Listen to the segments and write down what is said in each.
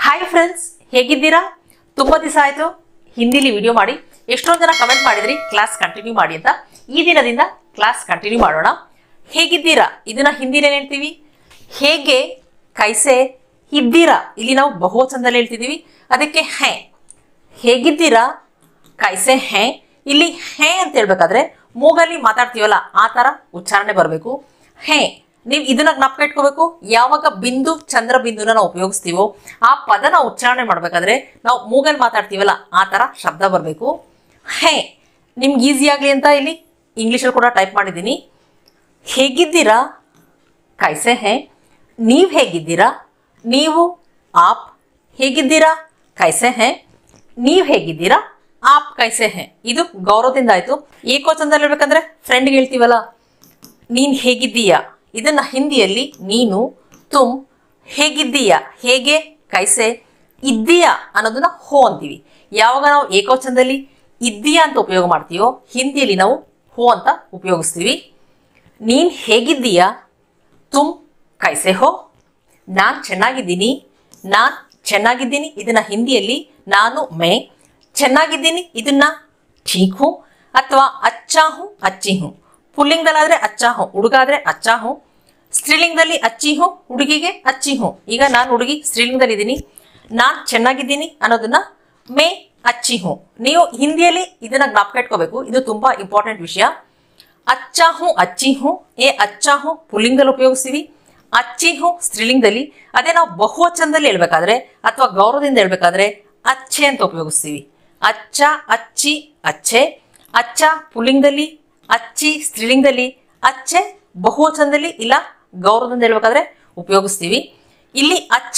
hi friends ಹೇಗಿದ್ದೀರಾ ತುಂಬಾ ದಿವಸ ಆಯ್ತು ಹಿಂದಿಲಿ ವಿಡಿಯೋ ಮಾಡಿ ಎಷ್ಟೊಂದು ಜನ ಕಮೆಂಟ್ ಮಾಡಿದ್ರಿ ಕ್ಲಾಸ್ ಕಂಟಿನ್ಯೂ ಮಾಡಿ ಅಂತ ಈ ದಿನದಿಂದ ಕ್ಲಾಸ್ ಕಂಟಿನ್ಯೂ ಮಾಡೋಣ ಹೇಗಿದ್ದೀರಾ ಇದನ್ನ ಹಿಂದಿಲಿ ಏನ್ ಹೇಳ್ತೀವಿ ಹೇಗೆ ಕೈಸೆ ಇದ್ದೀರಾ ಇಲ್ಲಿ ನಾವು ಬಹುವಚನದಲ್ಲಿ ಹೇಳ್ತಿದೀವಿ ಅದಕ್ಕೆ ಹೇ ಹೇಗಿದ್ದೀರಾ ಕೈಸೆ ಹೇ ಇಲ್ಲಿ ಹೇ ಅಂತ ಹೇಳ್ಬೇಕಾದ್ರೆ ಮೂಗಲ್ಲಿ ಮಾತಾಡ್ತೀವಲ್ಲ ಆ ತರ ಉಚ್ಚಾರಣೆ ಬರಬೇಕು ಹೇ ನೀವು ಇದನ್ನ ಜ್ಞಾಪಕ ಇಟ್ಕೋಬೇಕು ಯಾವಾಗ ಬಿಂದು ಚಂದ್ರ ಬಿಂದುನ ನಾವು ಉಪಯೋಗಿಸ್ತೀವೋ ಆ ಪದನ ಉಚ್ಚಾರಣೆ ಮಾಡ್ಬೇಕಾದ್ರೆ ನಾವು ಮೂಗಲ್ಲಿ ಮಾತಾಡ್ತೀವಲ್ಲ ಆ ತರ ಶಬ್ದ ಬರಬೇಕು ಹೇ ನಿಮ್ಗೆ ಈಸಿ ಆಗಲಿ ಅಂತ ಇಲ್ಲಿ ಇಂಗ್ಲೀಷಲ್ಲಿ ಕೂಡ ಟೈಪ್ ಮಾಡಿದ್ದೀನಿ ಹೇಗಿದ್ದೀರಾ ಕೈಸೆ ಹೇ ನೀವು ಹೇಗಿದ್ದೀರಾ ನೀವು ಆಪ್ ಹೇಗಿದ್ದೀರಾ ಕೈಸೆ ಹೇ ನೀವು ಹೇಗಿದ್ದೀರಾ ಆಪ್ ಕೈಸೆ ಹೇ ಇದು ಗೌರವದಿಂದ ಆಯ್ತು ಏಕೋಚನದಲ್ಲಿ ಹೇಳ್ಬೇಕಂದ್ರೆ ಫ್ರೆಂಡ್ಗೆ ಹೇಳ್ತೀವಲ್ಲ ನೀನ್ ಹೇಗಿದ್ದೀಯಾ ಇದನ್ನ ಹಿಂದಿಯಲ್ಲಿ ನೀನು ತುಮ್ ಹೇಗಿದ್ದೀಯಾ ಹೇಗೆ ಕೈಸೆ ಇದ್ದೀಯಾ ಅನ್ನೋದನ್ನ ಹೋ ಅಂತೀವಿ ಯಾವಾಗ ನಾವು ಏಕವಚನದಲ್ಲಿ ಇದ್ದೀಯಾ ಅಂತ ಉಪಯೋಗ ಮಾಡ್ತೀವೋ ಹಿಂದಿಯಲ್ಲಿ ನಾವು ಹೋ ಅಂತ ಉಪಯೋಗಿಸ್ತೀವಿ ನೀನ್ ಹೇಗಿದ್ದೀಯಾ ತುಮ್ ಕೈಸೆ ಹೋ ನಾನ್ ಚೆನ್ನಾಗಿದ್ದೀನಿ ನಾನ್ ಚೆನ್ನಾಗಿದ್ದೀನಿ ಇದನ್ನ ಹಿಂದಿಯಲ್ಲಿ ನಾನು ಮೇ ಚೆನ್ನಾಗಿದ್ದೀನಿ ಇದನ್ನ ಠೀಕ್ ಹೂ ಅಥವಾ ಅಚ್ಚಾ ಹೂ ಅಚ್ಚಿ ಹೂ ಪುಲ್ಲಿಂಗದಲ್ಲಾದ್ರೆ ಅಚ್ಚಾ ಹೂ ಹುಡುಗ ಆದ್ರೆ ಅಚ್ಚಾ ಹೂ ಸ್ತ್ರೀಲಿಂಗದಲ್ಲಿ ಅಚ್ಚಿ ಹೂ ಹುಡುಗಿಗೆ ಅಚ್ಚಿ ಹೂ ಈಗ ನಾನು ಹುಡುಗಿ ಸ್ತ್ರೀಲಿಂಗದಲ್ಲಿ ಇದ್ದೀನಿ ನಾನ್ ಚೆನ್ನಾಗಿದ್ದೀನಿ ಅನ್ನೋದನ್ನ ಮೇ ಅಚ್ಚಿ ಹೂ ನೀವು ಹಿಂದಿಯಲ್ಲಿ ಇದನ್ನ ಜ್ಞಾಪಕ ಇಟ್ಕೋಬೇಕು ಇದು ತುಂಬಾ ಇಂಪಾರ್ಟೆಂಟ್ ವಿಷಯ ಅಚ್ಚಾ ಹೂ ಅಚ್ಚಿ ಹೂ ಏ ಅಚ್ಚಾ ಹೂ ಪುಲ್ಲಿಂಗದಲ್ಲಿ ಉಪಯೋಗಿಸ್ತೀವಿ ಅಚ್ಚಿ ಹೂ ಸ್ತ್ರೀಲಿಂಗದಲ್ಲಿ ಅದೇ ನಾವು ಬಹುವಚನದಲ್ಲಿ ಹೇಳ್ಬೇಕಾದ್ರೆ ಅಥವಾ ಗೌರವದಿಂದ ಹೇಳ್ಬೇಕಾದ್ರೆ ಅಚ್ಚೆ ಅಂತ ಉಪಯೋಗಿಸ್ತೀವಿ ಅಚ್ಚ ಅಚ್ಚಿ ಅಚ್ಚೆ ಅಚ್ಚ ಪುಲ್ಲಿಂಗದಲ್ಲಿ ಅಚ್ಚಿ ಸ್ತ್ರೀಲಿಂಗದಲ್ಲಿ ಅಚ್ಚೆ ಬಹುವಚನದಲ್ಲಿ ಇಲ್ಲ ಗೌರವದಿಂದ ಹೇಳ್ಬೇಕಾದ್ರೆ ಉಪಯೋಗಿಸ್ತೀವಿ ಇಲ್ಲಿ ಅಚ್ಚ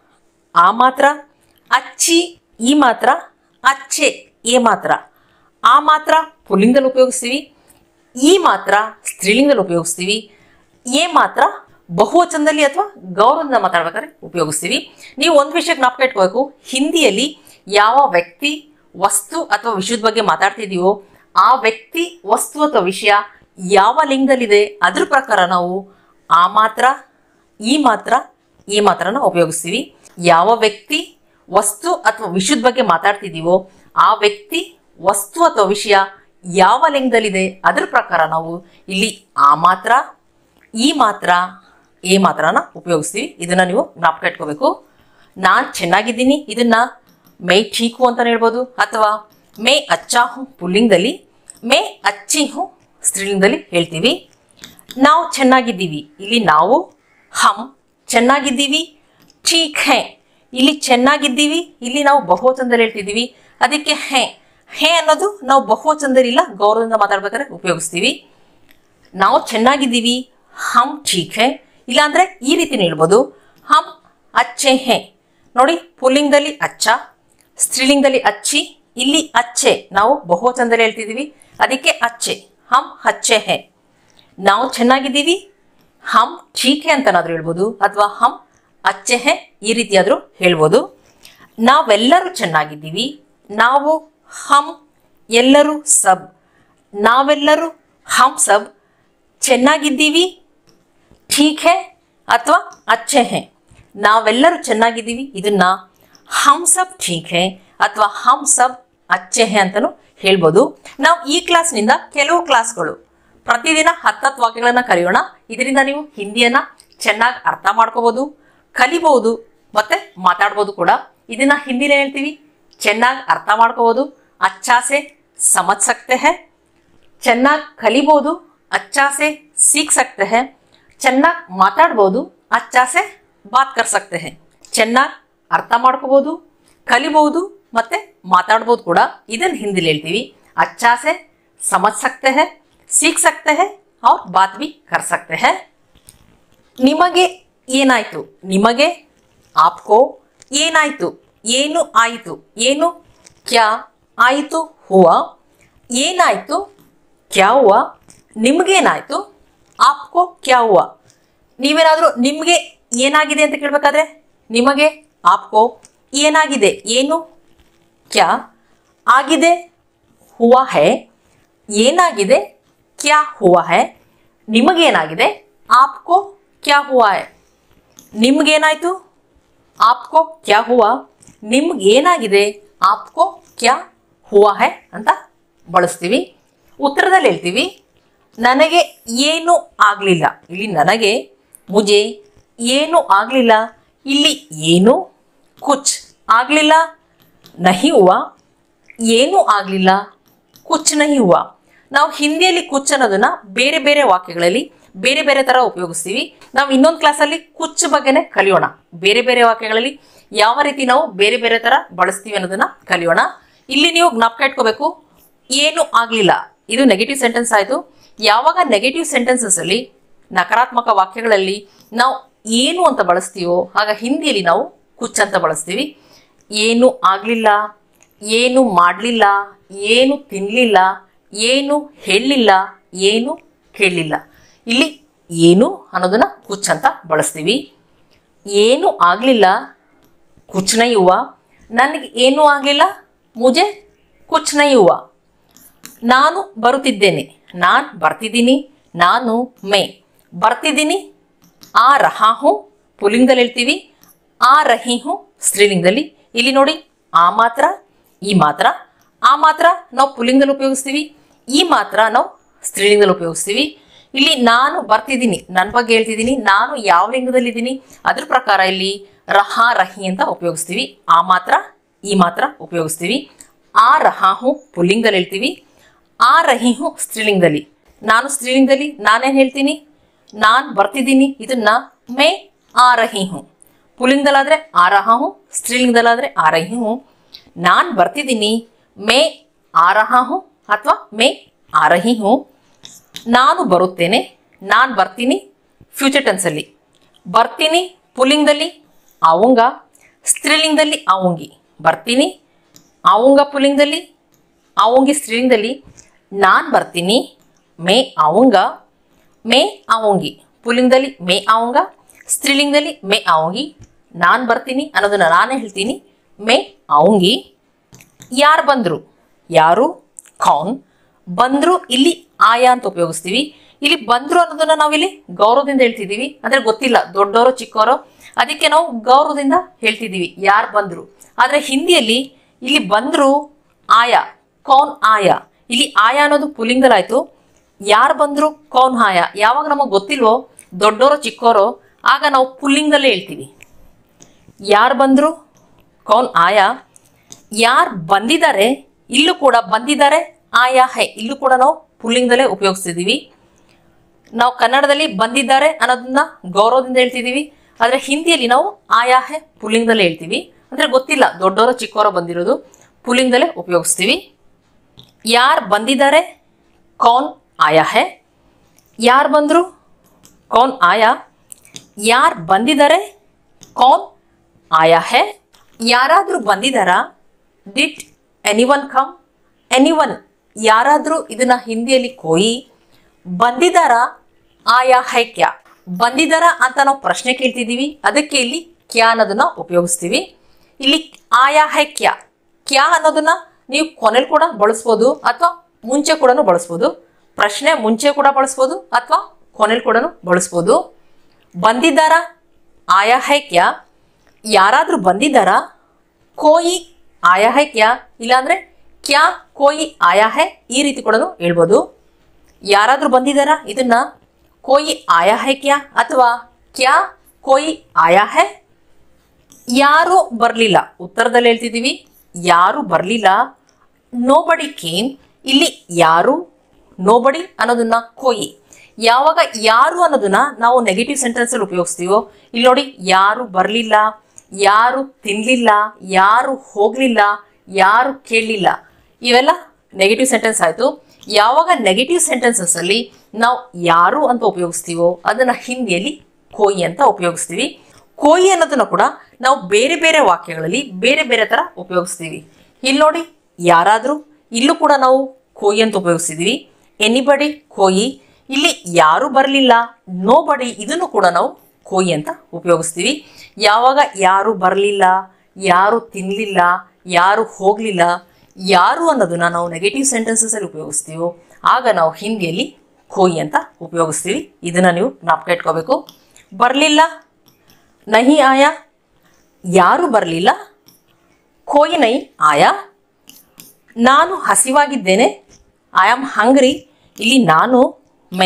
ಆ ಮಾತ್ರ ಅಚ್ಚಿ ಈ ಮಾತ್ರ ಅಚ್ಚೆ ಎ ಮಾತ್ರ ಆ ಮಾತ್ರ ಪುಲ್ಲಿಂಗದಲ್ಲಿ ಉಪಯೋಗಿಸ್ತೀವಿ ಈ ಮಾತ್ರ ಸ್ತ್ರೀಲಿಂಗದಲ್ಲಿ ಉಪಯೋಗಿಸ್ತೀವಿ ಎ ಮಾತ್ರ ಬಹುವಚನದಲ್ಲಿ ಅಥವಾ ಗೌರವದಿಂದ ಮಾತಾಡ್ಬೇಕಾದ್ರೆ ಉಪಯೋಗಿಸ್ತೀವಿ ನೀವು ಒಂದು ವಿಷಯ ಜ್ಞಾಪಕ ಇಟ್ಕೋಬೇಕು ಹಿಂದಿಯಲ್ಲಿ ಯಾವ ವ್ಯಕ್ತಿ ವಸ್ತು ಅಥವಾ ವಿಷಯದ ಬಗ್ಗೆ ಮಾತಾಡ್ತಿದೀವೋ ಆ ವ್ಯಕ್ತಿ ವಸ್ತು ಅಥವಾ ವಿಷಯ ಯಾವ ಲಿಂಗದಲ್ಲಿದೆ ಅದ್ರ ಪ್ರಕಾರ ನಾವು ಆ ಮಾತ್ರ ಈ ಮಾತ್ರ ಈ ಮಾತ್ರನ ಉಪಯೋಗಿಸ್ತೀವಿ ಯಾವ ವ್ಯಕ್ತಿ ವಸ್ತು ಅಥವಾ ವಿಷಯದ ಬಗ್ಗೆ ಮಾತಾಡ್ತಿದೀವೋ ಆ ವ್ಯಕ್ತಿ ವಸ್ತು ಅಥವಾ ವಿಷಯ ಯಾವ ಲಿಂಗದಲ್ಲಿದೆ ಅದ್ರ ಪ್ರಕಾರ ನಾವು ಇಲ್ಲಿ ಆ ಮಾತ್ರ ಈ ಮಾತ್ರ ಎ ಮಾತ್ರನ ಉಪಯೋಗಿಸ್ತೀವಿ ಇದನ್ನ ನೀವು ಜ್ಞಾಪಕ ಇಟ್ಕೋಬೇಕು ನಾನ್ ಚೆನ್ನಾಗಿದ್ದೀನಿ ಇದನ್ನ ಮೇ ಠೀಕು ಅಂತ ಹೇಳ್ಬೋದು ಅಥವಾ ಮೇ ಅಚ್ಚಾ ಹೂ ಪುಲ್ಲಿಂಗದಲ್ಲಿ ಮೇ ಅಚ್ಚಿ ಹೂ ಸ್ತ್ರೀಲಿಂಗದಲ್ಲಿ ಹೇಳ್ತೀವಿ ನಾವು ಚೆನ್ನಾಗಿದ್ದೀವಿ ಇಲ್ಲಿ ನಾವು ಹಮ್ ಚೆನ್ನಾಗಿದ್ದೀವಿ ಠೀಕ್ ಹೇ ಇಲ್ಲಿ ಚೆನ್ನಾಗಿದ್ದೀವಿ ಇಲ್ಲಿ ನಾವು ಬಹುವಚನದಲ್ಲಿ ಹೇಳ್ತಿದ್ದೀವಿ ಅದಕ್ಕೆ ಹೇ ಹೇ ಅನ್ನೋದು ನಾವು ಬಹುವಚನದಲ್ಲಿ ಇಲ್ಲ ಗೌರವದಿಂದ ಮಾತಾಡ್ಬೇಕಾದ್ರೆ ಉಪಯೋಗಿಸ್ತೀವಿ ನಾವು ಚೆನ್ನಾಗಿದ್ದೀವಿ ಹಮ್ ಠೀಕ್ ಹೇ ಇಲ್ಲಾಂದ್ರೆ ಈ ರೀತಿ ಹೇಳ್ಬೋದು ಹಮ್ ಅಚ್ಚೆ ಹೇ ನೋಡಿ ಪುಲ್ಲಿಂಗದಲ್ಲಿ ಅಚ್ಚ ಸ್ತ್ರೀಲಿಂಗದಲ್ಲಿ ಅಚ್ಚಿ ಇಲ್ಲಿ ಅಚ್ಚೆ ನಾವು ಬಹುವಚನದಲ್ಲಿ ಹೇಳ್ತಿದ್ದೀವಿ ಅದಕ್ಕೆ ಅಚ್ಚೆ ಹಮ್ ಹಚ್ಚೆ ಹೇ ನಾವು ಚೆನ್ನಾಗಿದ್ದೀವಿ ಹಮ್ ಠೀಕ್ ಹೇ ಅಂತನಾದ್ರೂ ಹೇಳ್ಬೋದು ಅಥವಾ ಹಮ್ ಅಚ್ಚೆ ಹೇ ಈ ರೀತಿಯಾದ್ರೂ ಹೇಳ್ಬೋದು ನಾವೆಲ್ಲರೂ ಚೆನ್ನಾಗಿದ್ದೀವಿ ನಾವು ಹಮ್ ಎಲ್ಲರೂ ಸಬ್ ನಾವೆಲ್ಲರೂ ಹಮ್ ಸಬ್ ಚೆನ್ನಾಗಿದ್ದೀವಿ ಠೀಕ್ ಹೇ ಅಥವಾ ಅಚ್ಚೆ ಹೇ ನಾವೆಲ್ಲರೂ ಚೆನ್ನಾಗಿದ್ದೀವಿ ಇದನ್ನ ಹಮ್ ಸಬ್ ಠೀಕ್ ಹೇ ಅಥವಾ ಹಮ್ ಸಬ್ ಅಚ್ಚೆ ಹೇ ಅಂತಲೂ ಹೇಳ್ಬೋದು ನಾವು ಈ ಕ್ಲಾಸ್ನಿಂದ ಕೆಲವು ಕ್ಲಾಸ್ಗಳು ಪ್ರತಿದಿನ ಹತ್ತತ್ತು ವಾಕ್ಯಗಳನ್ನ ಕರೆಯೋಣ ಇದರಿಂದ ನೀವು ಹಿಂದಿಯನ್ನ ಚೆನ್ನಾಗಿ ಅರ್ಥ ಮಾಡ್ಕೋಬಹುದು ಕಲಿಬಹುದು ಮತ್ತೆ ಮಾತಾಡ್ಬೋದು ಕೂಡ ಇದನ್ನ ಹಿಂದಿಲಿ ಹೇಳ್ತೀವಿ ಚೆನ್ನಾಗಿ ಅರ್ಥ ಮಾಡ್ಕೋಬಹುದು ಅಚ್ಚಾಸೆ ಸಮಜ್ ಸಕ್ತೆ ಹೇ ಚೆನ್ನಾಗಿ ಕಲಿಬೋದು ಅಚ್ಚಾಸೆ ಸೀಖ್ ಸಕ್ತೆ ಹೇ ಚೆನ್ನಾಗಿ ಮಾತಾಡ್ಬೋದು ಅಚ್ಚಾಸೆ ಬಾತ್ ಕರ್ ಸಕ್ತೆ ಹೇ ಚೆನ್ನಾಗಿ ಅರ್ಥ ಮಾಡ್ಕೋಬಹುದು ಕಲಿಬಹುದು ಮತ್ತೆ ಮಾತಾಡ್ಬೋದು ಕೂಡ ಇದನ್ನ ಹಿಂದಿಲಿ ಹೇಳ್ತೀವಿ ಅಚ್ಚಾಸೆ ಸಮಜ್ ಸಕ್ತೆ ಹೇ ಸೀಖ್ ಸಕ್ತೆ ಹೇ ಅವ್ರ ಬಾತ್ ಬಿ ಕರ್ ಸಕ್ತೆ ಹೇ ನಿಮಗೆ ಏನಾಯ್ತು ನಿಮಗೆ ಆಪ್ಕೋ ಏನಾಯ್ತು ಏನು ಆಯಿತು ಏನು ಕ್ಯಾ ಆಯಿತು ಹೂವ ಏನಾಯ್ತು ಕ್ಯಾ ಹೂವ ನಿಮ್ಗೇನಾಯ್ತು ಆಪ್ಕೋ ಕ್ಯಾ ಹೂವ ನೀವೇನಾದರೂ ನಿಮಗೆ ಏನಾಗಿದೆ ಅಂತ ಕೇಳಬೇಕಾದ್ರೆ ನಿಮಗೆ ಆಪ್ಕೋ ಏನಾಗಿದೆ ಏನು ಕ್ಯಾ ಆಗಿದೆ ಹುವಾ ಹೇ ಏನಾಗಿದೆ ಕ್ಯಾ ಹುವಾ ಹೇ ನಿಮಗೇನಾಗಿದೆ ಆಪ್ಕೋ ಕ್ಯಾ ಹುವಾ ಹೇ ನಿಮ್ಗೇನಾಯ್ತು ಆಪ್ಕೋ ಕ್ಯಾ ಹುವಾ ನಿಮ್ಗೆ ಏನಾಗಿದೆ ಆಪ್ಕೋ ಕ್ಯಾ ಹುವಾ ಹೈ ಅಂತ ಬಳಸ್ತೀವಿ ಉತ್ತರದಲ್ಲಿ ಹೇಳ್ತೀವಿ ನನಗೆ ಏನು ಆಗಲಿಲ್ಲ ಇಲ್ಲಿ ನನಗೆ ಮುಜೆ ಏನು ಆಗಲಿಲ್ಲ ಇಲ್ಲಿ ಏನು ಕುಚ್ ಆಗಲಿಲ್ಲ ನಹಿ ಹುವಾ ಏನೂ ಆಗಲಿಲ್ಲ ಕುಚ್ ನಹಿ ಹುವಾ ನಾವು ಹಿಂದಿಯಲ್ಲಿ ಕುಚ್ ಅನ್ನೋದನ್ನ ಬೇರೆ ಬೇರೆ ವಾಕ್ಯಗಳಲ್ಲಿ ಬೇರೆ ಬೇರೆ ಥರ ಉಪಯೋಗಿಸ್ತೀವಿ ನಾವು ಇನ್ನೊಂದು ಕ್ಲಾಸಲ್ಲಿ ಕುಚ್ ಬಗ್ಗೆನೇ ಕಲಿಯೋಣ ಬೇರೆ ಬೇರೆ ವಾಕ್ಯಗಳಲ್ಲಿ ಯಾವ ರೀತಿ ನಾವು ಬೇರೆ ಬೇರೆ ಥರ ಬಳಸ್ತೀವಿ ಅನ್ನೋದನ್ನ ಕಲಿಯೋಣ ಇಲ್ಲಿ ನೀವು ಜ್ಞಾಪಕ ಇಟ್ಕೋಬೇಕು ಏನು ಆಗಲಿಲ್ಲ ಇದು ನೆಗೆಟಿವ್ ಸೆಂಟೆನ್ಸ್ ಆಯಿತು ಯಾವಾಗ ನೆಗೆಟಿವ್ ಸೆಂಟೆನ್ಸಸ್ ಅಲ್ಲಿ ನಕಾರಾತ್ಮಕ ವಾಕ್ಯಗಳಲ್ಲಿ ನಾವು ಏನು ಅಂತ ಬಳಸ್ತೀವೋ ಆಗ ಹಿಂದಿಯಲ್ಲಿ ನಾವು ಕುಚ್ ಅಂತ ಬಳಸ್ತೀವಿ ಏನು ಆಗಲಿಲ್ಲ ಏನು ಮಾಡಲಿಲ್ಲ ಏನು ತಿನ್ನಲಿಲ್ಲ ಏನು ಹೇಳಲಿಲ್ಲ ಏನು ಕೇಳಲಿಲ್ಲ ಇಲ್ಲಿ ಏನು ಅನ್ನೋದನ್ನ ಕುಚ್ ಅಂತ ಬಳಸ್ತೀವಿ ಏನು ಆಗಲಿಲ್ಲ ಕುಚ್ ನೈ ಹುವಾ ನನಗೆ ಏನೂ ಆಗಲಿಲ್ಲ ಮುಜೆ ಕುಚ್ ನೈ ಹುವಾ ನಾನು ಬರುತ್ತಿದ್ದೇನೆ ನಾನು ಬರ್ತಿದ್ದೀನಿ ನಾನು ಮೇ ಬರ್ತಿದ್ದೀನಿ ಆ ರಹಾ ಹೂ ಪುಲ್ಲಿಂಗದಲ್ಲಿ ಹೇಳ್ತೀವಿ ಆ ರಹಿ ಹೂ ಸ್ತ್ರೀಲಿಂಗದಲ್ಲಿ ಇಲ್ಲಿ ನೋಡಿ ಆ ಮಾತ್ರ ಈ ಮಾತ್ರ ಆ ಮಾತ್ರ ನಾವು ಪುಲ್ಲಿಂಗದಲ್ಲಿ ಉಪಯೋಗಿಸ್ತೀವಿ ಈ ಮಾತ್ರ ನಾವು ಸ್ತ್ರೀಲಿಂಗದಲ್ಲಿ ಉಪಯೋಗಿಸ್ತೀವಿ ಇಲ್ಲಿ ನಾನು ಬರ್ತಿದ್ದೀನಿ ನನ್ನ ಬಗ್ಗೆ ಹೇಳ್ತಿದ್ದೀನಿ ನಾನು ಯಾವ ಲಿಂಗದಲ್ಲಿದ್ದೀನಿ ಅದ್ರ ಪ್ರಕಾರ ಇಲ್ಲಿ ರಹಾ ರಹಿ ಅಂತ ಉಪಯೋಗಿಸ್ತೀವಿ ಆ ಮಾತ್ರ ಈ ಮಾತ್ರ ಉಪಯೋಗಿಸ್ತೀವಿ ಆ ರಹಾ ಹೂ ಪುಲ್ಲಿಂಗದಲ್ಲಿ ಹೇಳ್ತೀವಿ ಆ ರಹಿ ಹೂ ಸ್ತ್ರೀಲಿಂಗದಲ್ಲಿ ನಾನು ಸ್ತ್ರೀಲಿಂಗದಲ್ಲಿ ನಾನೇನು ಹೇಳ್ತೀನಿ ನಾನು ಬರ್ತಿದ್ದೀನಿ ಇದನ್ನ ಮೇ ಆ ರಹಿ ಹೂ ಪುಲ್ಲಿಂಗದಲ್ಲಾದ್ರೆ ಆ ರಹಾ ಹೂ ಸ್ತ್ರೀಲಿಂಗದಲ್ಲಾದ್ರೆ ಆ ರಹಿ ಹೂ ನಾನು ಬರ್ತಿದ್ದೀನಿ ಮೇ ಆ ರಹಾ ಹೂ ಅಥವಾ ಮೇ ಆ ರಹಿ ಹೂ ನಾನು ಬರುತ್ತೇನೆ ನಾನು ಬರ್ತೀನಿ ಫ್ಯೂಚರ್ ಟೆನ್ಸಲ್ಲಿ ಬರ್ತೀನಿ ಪುಲ್ಲಿಂಗದಲ್ಲಿ ಅವಂಗ ಸ್ತ್ರೀಲಿಂಗದಲ್ಲಿ ಅವಂಗಿ ಬರ್ತೀನಿ ಅವಂಗ ಪುಲ್ಲಿಂಗದಲ್ಲಿ ಅವಂಗಿ ಸ್ತ್ರೀಲಿಂಗದಲ್ಲಿ ನಾನು ಬರ್ತೀನಿ ಮೇ ಅವಂಗ ಮೇ ಅವಂಗಿ ಪುಲ್ಲಿಂಗದಲ್ಲಿ ಮೇ ಅವಂಗ ಸ್ತ್ರೀಲಿಂಗದಲ್ಲಿ ಮೇ ಅವಂಗಿ ನಾನು ಬರ್ತೀನಿ ಅನ್ನೋದನ್ನ ನಾನೇ ಹೇಳ್ತೀನಿ ಮೇ ಅವಂಗಿ ಯಾರು ಬಂದರು ಯಾರು ಕೌನ್ ಬಂದರು ಇಲ್ಲಿ ಆಯಾ ಅಂತ ಉಪಯೋಗಿಸ್ತೀವಿ ಇಲ್ಲಿ ಬಂದರು ಅನ್ನೋದನ್ನ ನಾವಿಲ್ಲಿ ಗೌರವದಿಂದ ಹೇಳ್ತಿದ್ದೀವಿ ಅಂದ್ರೆ ಗೊತ್ತಿಲ್ಲ ದೊಡ್ಡವರು ಚಿಕ್ಕವರು ಅದಕ್ಕೆ ನಾವು ಗೌರವದಿಂದ ಹೇಳ್ತಿದ್ದೀವಿ ಯಾರು ಬಂದರು ಆದರೆ ಹಿಂದಿಯಲ್ಲಿ ಇಲ್ಲಿ ಬಂದರು ಆಯಾ ಕೌನ್ ಆಯಾ ಇಲ್ಲಿ ಆಯಾ ಅನ್ನೋದು ಪುಲ್ಲಿಂಗಲಾಯ್ತು ಯಾರು ಬಂದರು ಕೌನ್ ಆಯಾ ಯಾವಾಗ ನಮಗೆ ಗೊತ್ತಿಲ್ವೋ ದೊಡ್ಡವರು ಚಿಕ್ಕವರು ಆಗ ನಾವು ಪುಲ್ಲಿಂಗದಲ್ಲೇ ಹೇಳ್ತೀವಿ ಯಾರು ಬಂದರು ಕೌನ್ ಆಯಾ ಯಾರು ಬಂದಿದ್ದಾರೆ ಇಲ್ಲೂ ಕೂಡ ಬಂದಿದ್ದಾರೆ ಆಯಾ ಹೈ ಇಲ್ಲೂ ಕೂಡ ನಾವು ಪುಲ್ಲಿಂಗದಲ್ಲೇ ಉಪಯೋಗಿಸ್ತಿದ್ದೀವಿ ನಾವು ಕನ್ನಡದಲ್ಲಿ ಬಂದಿದ್ದಾರೆ ಅನ್ನೋದನ್ನ ಗೌರವದಿಂದ ಹೇಳ್ತಿದ್ದೀವಿ ಆದರೆ ಹಿಂದಿಯಲ್ಲಿ ನಾವು ಆಯಾ ಹೈ ಪುಲ್ಲಿಂಗದಲ್ಲೇ ಹೇಳ್ತೀವಿ ಅಂದರೆ ಗೊತ್ತಿಲ್ಲ ದೊಡ್ಡವರು ಚಿಕ್ಕವರು ಬಂದಿರೋದು ಪುಲ್ಲಿಂಗದಲ್ಲೇ ಉಪಯೋಗಿಸ್ತೀವಿ ಯಾರು ಬಂದಿದ್ದಾರೆ ಕೌನ್ ಆಯಾ ಹೈ ಯಾರು ಬಂದರು ಕೌನ್ ಆಯಾ ಯಾರು ಬಂದಿದ್ದಾರೆ ಕೌನ್ ಆಯಾ ಹೈ ಯಾರಾದರೂ ಬಂದಿದ್ದಾರಾ did anyone come anyone ಯಾರಾದರೂ ಇದನ್ನ ಹಿಂದಿಯಲ್ಲಿ ಕೋಯಿ ಬಂದಿದ್ದಾರಾ ಆಯಾ ಹೈ ಕ್ಯಾ ಬಂದಿದ್ದಾರಾ ಅಂತ ನಾವು ಪ್ರಶ್ನೆ ಕೇಳ್ತಿದ್ದೀವಿ ಅದಕ್ಕೆ ಇಲ್ಲಿ ಕ್ಯಾ ಅನ್ನೋದನ್ನ ಉಪಯೋಗಿಸ್ತೀವಿ ಇಲ್ಲಿ ಆಯಾ ಹೈ ಕ್ಯಾ ಕ್ಯಾ ಅನ್ನೋದನ್ನ ನೀವು ಕೊನೆಯಲ್ಲಿ ಕೂಡ ಬಳಸ್ಬೋದು ಅಥವಾ ಮುಂಚೆ ಕೂಡ ಬಳಸ್ಬೋದು ಪ್ರಶ್ನೆ ಮುಂಚೆ ಕೂಡ ಬಳಸ್ಬೋದು ಅಥವಾ ಕೊನೆಯಲ್ಲಿ ಕೂಡ ಬಳಸ್ಬೋದು ಬಂದಿದ್ದಾರಾ ಆಯಾ ಹೈ ಕ್ಯಾ ಯಾರಾದರೂ ಬಂದಿದ್ದಾರಾ ಕೋಯಿ ಆಯಾ ಹೈ ಕ್ಯಾ ಇಲ್ಲಾಂದ್ರೆ ಕ್ಯಾ ಕೋಯಿ ಆಯಾ ಹೈ ಈ ರೀತಿ ಕೂಡ ಹೇಳ್ಬೋದು ಯಾರಾದರೂ ಬಂದಿದ್ದಾರಾ ಇದನ್ನ ಕೋಯಿ ಆಯಾ ಹೈ ಕ್ಯಾ ಅಥವಾ ಕ್ಯಾ ಕೋಯಿ ಆಯಾ ಹೈ ಯಾರು ಬರಲಿಲ್ಲ ಉತ್ತರದಲ್ಲಿ ಹೇಳ್ತಿದ್ದೀವಿ ಯಾರು ಬರಲಿಲ್ಲ ನೋಬಡಿ ಕೇಮ್ ಇಲ್ಲಿ ಯಾರು ನೋಬಡಿ ಅನ್ನೋದನ್ನ ಕೋಯಿ ಯಾವಾಗ ಯಾರು ಅನ್ನೋದನ್ನ ನಾವು ನೆಗೆಟಿವ್ ಸೆಂಟೆನ್ಸ್ ಅಲ್ಲಿ ಉಪಯೋಗಿಸ್ತೀವೋ ಇಲ್ಲಿ ನೋಡಿ ಯಾರು ಬರಲಿಲ್ಲ ಯಾರು ತಿನ್ಲಿಲ್ಲ ಯಾರು ಹೋಗ್ಲಿಲ್ಲ ಯಾರು ಕೇಳಲಿಲ್ಲ ಇವೆಲ್ಲ ನೆಗೆಟಿವ್ ಸೆಂಟೆನ್ಸ್ ಆಯಿತು ಯಾವಾಗ ನೆಗೆಟಿವ್ ಸೆಂಟೆನ್ಸಸ್ ಅಲ್ಲಿ ನಾವು ಯಾರು ಅಂತ ಉಪಯೋಗಿಸ್ತೀವೋ ಅದನ್ನ ಹಿಂದಿಯಲ್ಲಿ ಕೋಯಿ ಅಂತ ಉಪಯೋಗಿಸ್ತೀವಿ ಕೋಯಿ ಅನ್ನೋದನ್ನ ಕೂಡ ನಾವು ಬೇರೆ ಬೇರೆ ವಾಕ್ಯಗಳಲ್ಲಿ ಬೇರೆ ಬೇರೆ ತರ ಉಪಯೋಗಿಸ್ತೀವಿ ಇಲ್ಲಿ ನೋಡಿ ಯಾರಾದರೂ ಇಲ್ಲೂ ಕೂಡ ನಾವು ಕೋಯಿ ಅಂತ ಉಪಯೋಗಿಸ್ತಿದೀವಿ ಎನಿಬಡಿ ಕೋಯಿ ಇಲ್ಲಿ ಯಾರು ಬರಲಿಲ್ಲ ನೋ ಬಡಿ ಇದನ್ನು ಕೂಡ ನಾವು ಕೋಯಿ ಅಂತ ಉಪಯೋಗಿಸ್ತೀವಿ ಯಾವಾಗ ಯಾರು ಬರಲಿಲ್ಲ ಯಾರು ತಿನ್ನಲಿಲ್ಲ ಯಾರು ಹೋಗಲಿಲ್ಲ ಯಾರು ಅನ್ನೋದನ್ನ ನಾವು ನೆಗೆಟಿವ್ ಸೆಂಟೆನ್ಸಸ್ ಅಲ್ಲಿ ಉಪಯೋಗಿಸ್ತೀವೋ ಆಗ ನಾವು ಹಿಂದಿಯಲ್ಲಿ ಕೋಯಿ ಅಂತ ಉಪಯೋಗಿಸ್ತೀವಿ ಇದನ್ನ ನೀವು ಜ್ಞಾಪಕ ಇಟ್ಕೋಬೇಕು ಬರಲಿಲ್ಲ ನಹಿ ಆಯಾ ಯಾರೂ ಬರಲಿಲ್ಲ ಕೋಯಿ ನೈ ಆಯಾ ನಾನು ಹಸಿವಾಗಿದ್ದೇನೆ ಐ ಆಮ್ ಹಂಗ್ರಿ ಇಲ್ಲಿ ನಾನು ಮೇ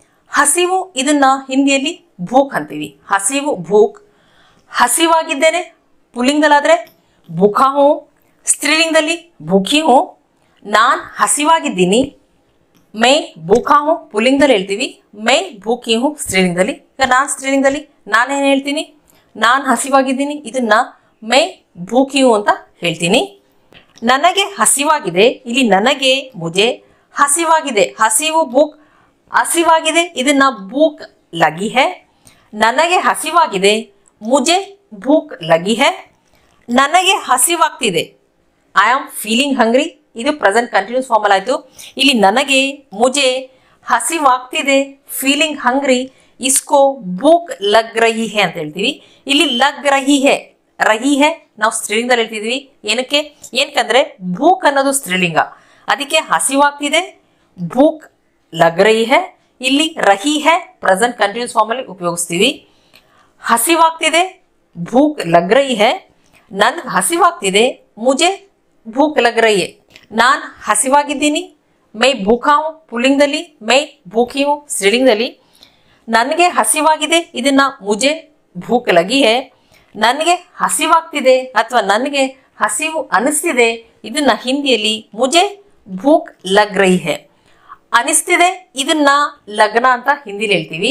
ಹಸಿವು ಇದನ್ನ ಹಿಂದಿಯಲ್ಲಿ ಭೂಕ್ ಅಂತೀವಿ ಹಸಿವು ಭೂಕ್ ಹಸಿವಾಗಿದ್ದೇನೆ ಪುಲ್ಲಿಂಗಲಾದರೆ ಭೂಖಾ ಹೂ ಸ್ತ್ರೀಲಿಂಗದಲ್ಲಿ ಭೂಖಿ ಹೂ ನಾನು ಹಸಿವಾಗಿದ್ದೀನಿ ಮೈ ಭೂಖಾ ಹೂ ಪುಲ್ಲಿಂಗದಲ್ಲಿ ಹೇಳ್ತೀವಿ ಮೈ ಭೂಕಿ ಹೂ ಸ್ತ್ರೀಲಿಂಗದಲ್ಲಿ ಈಗ ನಾನು ಸ್ತ್ರೀಲಿಂಗದಲ್ಲಿ ನಾನೇನು ಹೇಳ್ತೀನಿ ನಾನು ಹಸಿವಾಗಿದ್ದೀನಿ ಇದನ್ನ ಮೈ ಭೂಕಿ ಹೂ ಅಂತ ಹೇಳ್ತೀನಿ ನನಗೆ ಹಸಿವಾಗಿದೆ ಇಲ್ಲಿ ನನಗೆ ಮುಜೆ ಹಸಿವಾಗಿದೆ ಹಸಿವು ಬೂಕ್ ಹಸಿವಾಗಿದೆ ಇದನ್ನ ಬೂಕ್ ಲಗಿ ಹೇ ನನಗೆ ಹಸಿವಾಗಿದೆ ಮುಜೆ ಭೂಕ್ ಲಗಿ ಹೇ ನನಗೆ ಹಸಿವಾಗ್ತಿದೆ ಐ ಆಮ್ ಫೀಲಿಂಗ್ ಹಂಗ್ರಿ ಇದು ಪ್ರೆಸೆಂಟ್ ಕಂಟಿನ್ಯೂಸ್ ಫಾರ್ಮಲ್ ಆಯಿತು ಇಲ್ಲಿ ನನಗೆ ಮುಜೆ ಹಸಿವಾಗ್ತಿದೆ ಫೀಲಿಂಗ್ ಹಂಗ್ರಿ ಇಸ್ಕೋ ಭೂಕ್ ಲಗ್ ರಹಿ ಹೇ ಅಂತ ಹೇಳ್ತೀವಿ ಇಲ್ಲಿ ಲಗ್ ರಹಿ ಹೇ ರಹಿ ಹೇ ನಾವು ಸ್ತ್ರೀಲಿಂಗದಲ್ಲಿ ಹೇಳ್ತಿದ್ವಿ ಏನಕ್ಕೆ ಏನಕ್ಕಂದ್ರೆ ಭೂಕ್ ಅನ್ನೋದು ಸ್ತ್ರೀಲಿಂಗ ಅದಕ್ಕೆ ಹಸಿವಾಗ್ತಿದೆ ಭೂಕ್ ಲಗ್ ರಹಿ ಹೇ ಇಲ್ಲಿ ರಹಿ ಹೇ ಪ್ರೆಸೆಂಟ್ ಕಂಟಿನ್ಯೂಸ್ ಫಾರ್ಮಲ್ಲಿ ಉಪಯೋಗಿಸ್ತೀವಿ ಹಸಿವಾಗ್ತಿದೆ ಭೂಕ್ ಲಗ್ ರಹಿ ಹೇ ನನ್ಗೆ ಹಸಿವಾಗ್ತಿದೆ ಮುಜೆ ಭೂಕ್ ಲಗ್ ರಹಿ ಹೇ ನಾನು ಹಸಿವಾಗಿದ್ದೀನಿ ಮೈ ಭೂಖಾವು ಪುಲ್ಲಿಂಗದಲ್ಲಿ ಮೈ ಭೂಖಿಯು ಸ್ತ್ರೀಲಿಂಗದಲ್ಲಿ ನನಗೆ ಹಸಿವಾಗಿದೆ ಇದನ್ನ ಮುಜೆ ಭೂಕ್ ಲಗಿ ಹೇ ನನಗೆ ಹಸಿವಾಗ್ತಿದೆ ಅಥವಾ ನನಗೆ ಹಸಿವು ಅನಿಸ್ತಿದೆ ಇದನ್ನ ಹಿಂದಿಯಲ್ಲಿ ಮುಜೆ ಭೂಕ್ ಲಗ್ ರಹಿ ಹೇ ಅನಿಸ್ತಿದೆ ಇದನ್ನ ಲಗ್ನ ಅಂತ ಹಿಂದಿಲಿ ಹೇಳ್ತೀವಿ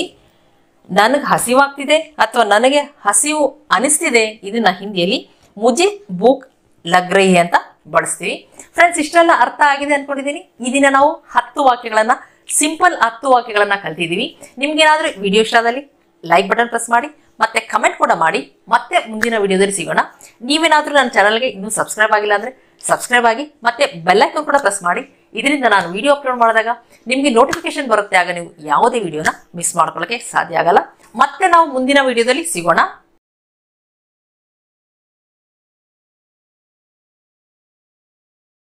ನನಗೆ ಹಸಿವಾಗ್ತಿದೆ ಅಥವಾ ನನಗೆ ಹಸಿವು ಅನಿಸ್ತಿದೆ ಇದನ್ನ ಹಿಂದಿಯಲ್ಲಿ ಮುಜೆ ಬೂಕ್ ಲಗ್ರಹಿ ಅಂತ ಬಳಸ್ತೀವಿ ಫ್ರೆಂಡ್ಸ್ ಇಷ್ಟೆಲ್ಲ ಅರ್ಥ ಆಗಿದೆ ಅನ್ಕೊಂಡಿದ್ದೀನಿ ಈ ದಿನ ನಾವು ಹತ್ತು ವಾಕ್ಯಗಳನ್ನ ಸಿಂಪಲ್ ಹತ್ತು ವಾಕ್ಯಗಳನ್ನ ಕಲ್ತಿದ್ದೀವಿ ನಿಮ್ಗೇನಾದ್ರೂ ವಿಡಿಯೋ ಇಷ್ಟದಲ್ಲಿ ಲೈಕ್ ಬಟನ್ ಪ್ರೆಸ್ ಮಾಡಿ ಮತ್ತೆ ಕಮೆಂಟ್ ಕೂಡ ಮಾಡಿ ಮತ್ತೆ ಮುಂದಿನ ವಿಡಿಯೋದಲ್ಲಿ ಸಿಗೋಣ ನೀವೇನಾದ್ರೂ ನನ್ನ ಚಾನಲ್ಗೆ ಇನ್ನೂ ಸಬ್ಸ್ಕ್ರೈಬ್ ಆಗಿಲ್ಲ ಅಂದ್ರೆ ಸಬ್ಸ್ಕ್ರೈಬ್ ಆಗಿ ಮತ್ತೆ ಬೆಲ್ ಐಕಾನ್ ಕೂಡ ಪ್ರೆಸ್ ಮಾಡಿ ಇದರಿಂದ ನಾನು ವಿಡಿಯೋ ಅಪ್ಲೋಡ್ ಮಾಡಿದಾಗ ನಿಮಗೆ ನೋಟಿಫಿಕೇಶನ್ ಬರುತ್ತೆ ಆಗ ನೀವು ಯಾವುದೇ ವಿಡಿಯೋನ ಮಿಸ್ ಮಾಡ್ಕೊಳ್ಳೋಕೆ ಸಾಧ್ಯ ಆಗಲ್ಲ ಮತ್ತೆ ನಾವು ಮುಂದಿನ ವಿಡಿಯೋದಲ್ಲಿ ಸಿಗೋಣ